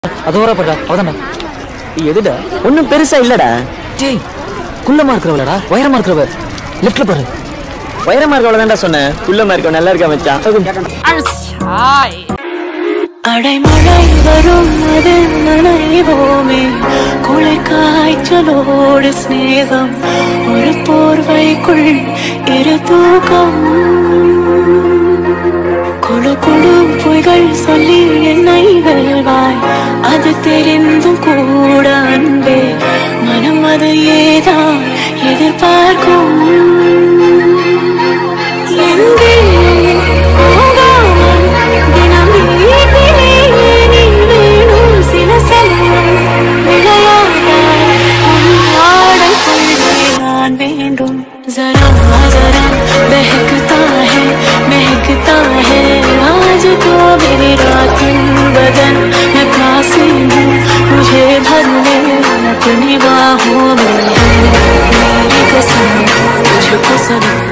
அது வரப்படா அவதான்டா எதுடா ஒன்றும் பெருசா இல்லடா டேய் குள்ளமா இருக்கிறவளடா உயரமா இருக்கிறவ லெஃப்ட்ல பாரு வைரமா இருக்கவள தான்டா சொன்னேன் குள்ளமா இருக்கவன் நல்லா இருக்கா மச்சான் அடைமழை வரும் அதில் நனைவோமே குளிர் காய்ச்சலோடு சிநேகம் ஒரு போர்வைக்குள் இரு தூக்கம் குழு குழு பொய்கள் சொல்லி என்னை வெல்வாய் அது தெரிந்தும் கூட அன்பே மனம் அது ஏதான் எதிர்பார்க்கும் எங்கே போகாமல் தினம் வீட்டிலே நீ வேணும் சில சமயம் விளையாட்டாய் உன் ஆடைக்குள்ளே நான் வேண்டும் जरा जरा बहकता है महकता है आज तो मेरी रात बदन मैं प्यासी हूँ मुझे भर ले अपनी बाहों में मेरी कसम तुझको सनम